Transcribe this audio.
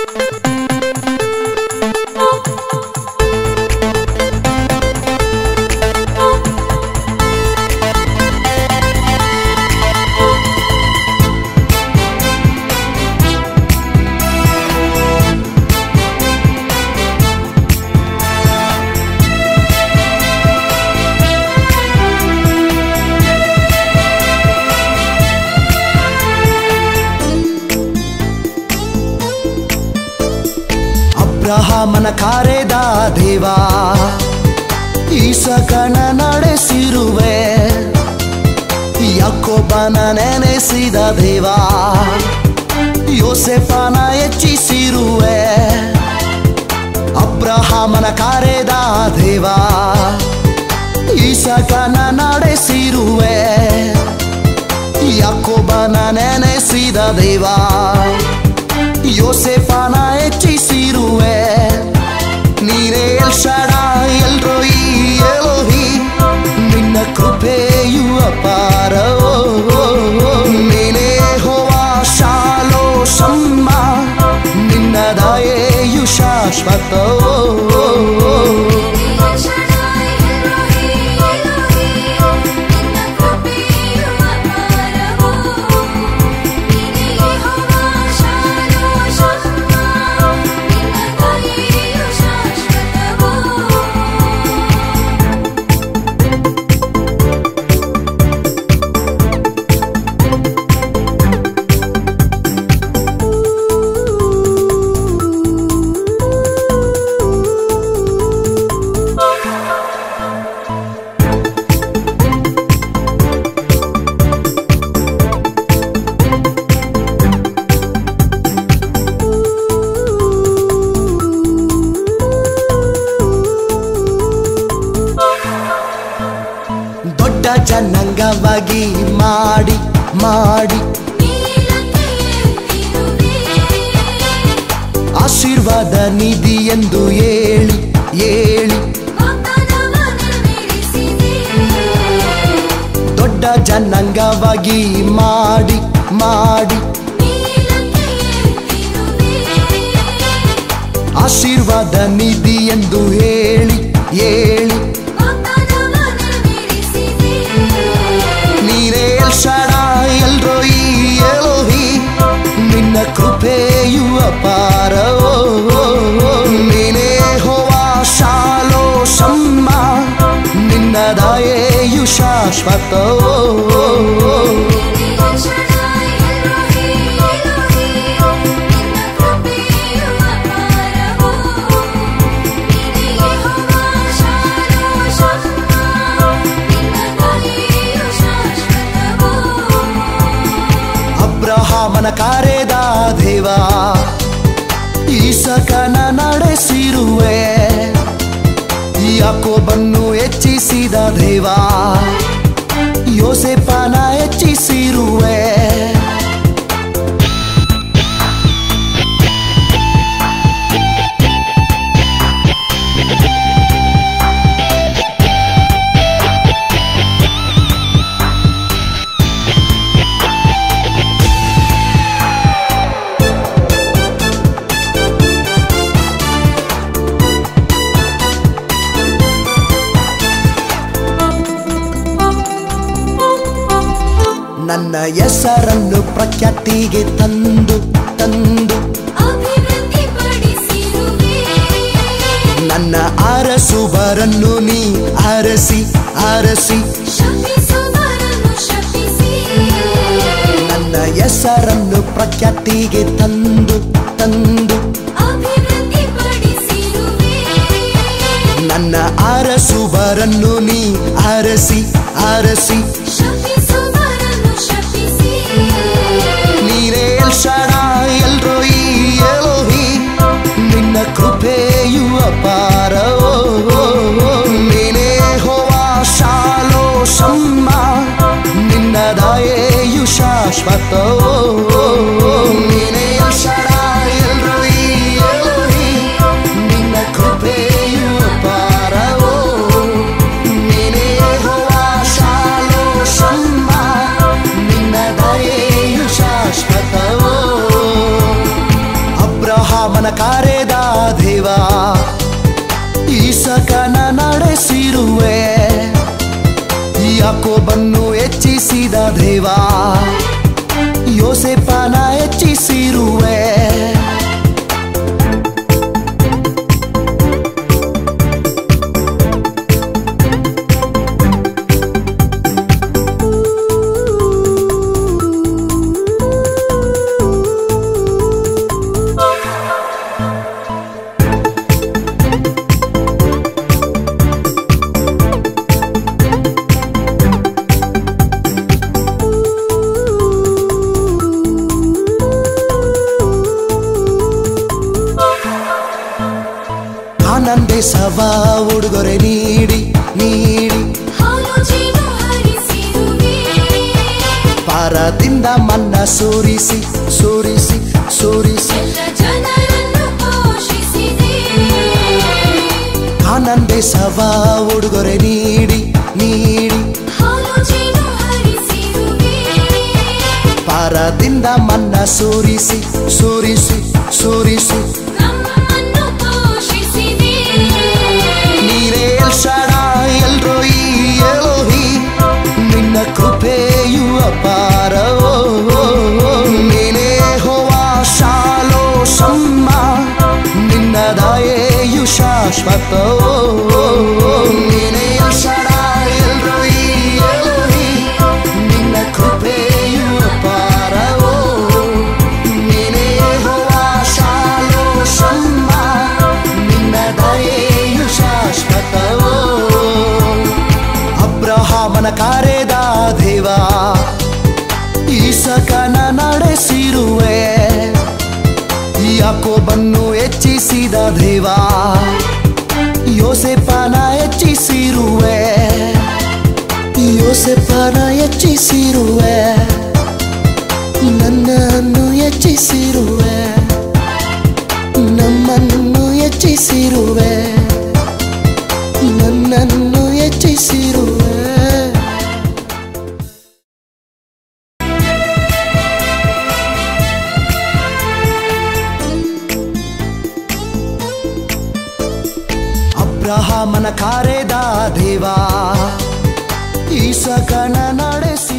ಅಬ್ರಹಾಮನ ಕಾರೆದ ದೇವ ಈಸಕನ ನಡೆಸಿರುವೆ ಯಾಕೋಬನ ನೆನೆಸಿದ ದೇವ ಯೋಸೆಫನ ಹೆಚ್ಚಿಸಿರುವೆ ಅಬ್ರಹಾಮನ ಕಾರೆದ ದೇವ ಈಸಕನ ನಡೆಸಿರುವೆ ಯಾಕೋಬನ ನೆನೆಸಿದ ದೇವ ಯೋಸೆಫನ ಹೆಚ್ಚಿಸಿರುವೆ ನೀನೇ ಎಲ್ಷಡ ಎಲ್ರೋ ಈ ಎಲೋಹಿ ನಿನ್ನ ಕೃಪೆಯು ಅಪಾರ ನೀನೇ ಹೋವಾ ಶಾಲೋ ಸಮ್ಮ ನಿನ್ನ ದಯೆಯು ಶಾಶ್ವತ ದೊಡ್ಡ ಜನಾಂಗವಾಗಿ ಮಾಡಿ ಮಾಡಿ ಆಶೀರ್ವಾದ ನಿಧಿ ಎಂದು ಹೇಳಿ ಹೇಳಿ ದೊಡ್ಡ ಜನಾಂಗವಾಗಿ ಮಾಡಿ ಮಾಡಿ ಆಶೀರ್ವಾದ ನಿಧಿ ಎಂದು ಹೇಳಿ ಹೇಳಿ ನೀನೇ ಎಲ್ಷಡ ಎಲ್ರೋ ಈ ಎಲೋಹಿ ನಿನ್ನ ಕೃಪೆಯು ಅಪಾರ ನೀನೇ ಹೋವಾ ಶಾಲೋ ಸಮ್ಮ ನಿನ್ನ ದಯೆಯು ಶಾಶ್ವತ ಅಬ್ರಹಾಮನ ಕಾರೆದ ದೇವ ಈಸಕನ ನಡೆಸಿರುವೆ ಯಾಕೋಬನ್ನು ಹೆಚ್ಚಿಸಿದ ದೇವ ಯೋಸೆಫನ ಹೆಚ್ಚಿಸಿರುವೆ ನನ್ನ ಹೆಸರನ್ನು ಪ್ರಖ್ಯಾತಿಗೆ ತಂದು ತಂದು ನನ್ನ ಅರಸುವರನ್ನು ನೀ ಅರಸಿ ಅರಸಿ ನನ್ನ ಹೆಸರನ್ನು ಪ್ರಖ್ಯಾತಿಗೆ ತಂದು ತಂದು ನನ್ನ ಅರಸುವರನ್ನು ನೀ ಅರಸಿ ಅರಸಿ ನೀನೇ ಎಲ್ಷಡ ಎಲ್ರೋ ಈ ಎಲೋಹಿ ನಿನ್ನ ಕೃಪೆಯು ಅಪಾರ ನೀನೇ ಹೋವಾ ಶಾಲೋ ಸಮ್ಮ ನಿನ್ನ ದಯೆಯು ಶಾಶ್ವತ ನೀನೇ ಎಲ್ಷಡ ಎಲ್ರೋ ಈ ಎಲೋಹಿ ನಿನ್ನ ಕೃಪೆಯು ಅಪಾರ ನೀನೇ ಹೋವಾ ಶಾಲೋ ಸಮ್ಮ ನಿನ್ನ ದಯೆಯು ಶಾಶ್ವತವೋ ಅಬ್ರಹಾಮ ಅಬ್ರಹಾಮನ ಕಾರೆದ ದೇವ ಈಸಕನ ನಡೆಸಿರುವೆ ಯಾಕೋಬನ್ನು ಹೆಚ್ಚಿಸಿದ ದೇವ ಯೋಸೆಫನ ಹೆಚ್ಚಿಸಿರುವೆ ಆನಂದೆ ಸವ ಉಡುಗೊರೆ ನೀಡಿ ನೀಡಿ ಹಾಲು ಜೇನು ಹರಿಸಿರುವೆ ಪಾರದಿಂದ ಮನ್ನ ಸೂರಿಸಿ ಸೂರಿಸಿ ಸೂರಿಸಿ ಎಲ್ಲ ಜನರನ್ನು ಪೋಷಿಸಿದೆ ಆನಂದೆ ಸವ ಉಡುಗೊರೆ ನೀಡಿ ನೀಡಿ ಹಾಲು ಜೇನು ಹರಿಸಿರುವೆ ಪಾರದಿಂದ ಮನ್ನ ಸೂರಿಸಿ ಸೂರಿಸಿ ಸೂರಿಸಿ ನಮ್ಮನ್ನು ಪೋಷಿಸಿದೆ ನೀರೇ ಎಲ್ಷಡ ಎಲ್ರೋ ಈ ಎಲೋಹಿ ನಿನ್ನ ಕೃಪೆಯು ಅಪಾರ ಓ, ಓ, ಓ. ನೀನೇ ಹೋವಾ ಶಾಲೋ ಸಮ್ಮ ನಿನ್ನ ದಯೆಯು ಶಾಶ್ವತ ಓ, ಓ, ಓ. ನೀನೇ ಎಲ್ಷಡ ಎಲ್ರೋ ಈ ಎಲೋಹಿ ನಿನ್ನ ಕೃಪೆಯು ಅಪಾರ ಓ, ನೀನೇ ಹೋವಾ ಶಾಲೋ ಸಮ್ಮ ನಿನ್ನ ದಯೆಯು ಶಾಶ್ವತವೋ ಅಬ್ರಹಾಮನ ಕಾರೆದ ದೇವ ಈಸಕನ ನಡೆಸಿರುವೆ ಯಾಕೋಬನ್ನು ಹೆಚ್ಚಿಸಿದ ದೇವ ಯೋಸೆಫನ ಹೆಚ್ಚಿಸಿರುವೆ ಯೋಸೆಫನ ಹೆಚ್ಚಿಸಿರುವೆ ನನ್ನನ್ನು ಹೆಚ್ಚಿಸಿರುವೆ ನಮ್ಮನ್ನು ಹೆಚ್ಚಿಸಿರುವೆ ನನ್ನನ್ನು ಹೆಚ್ಚಿಸಿರುವೆ ಅಬ್ರಹಾಮನ ಕಾರೆದ ದೇವ ಈಸಕನ ನಡೆಸಿ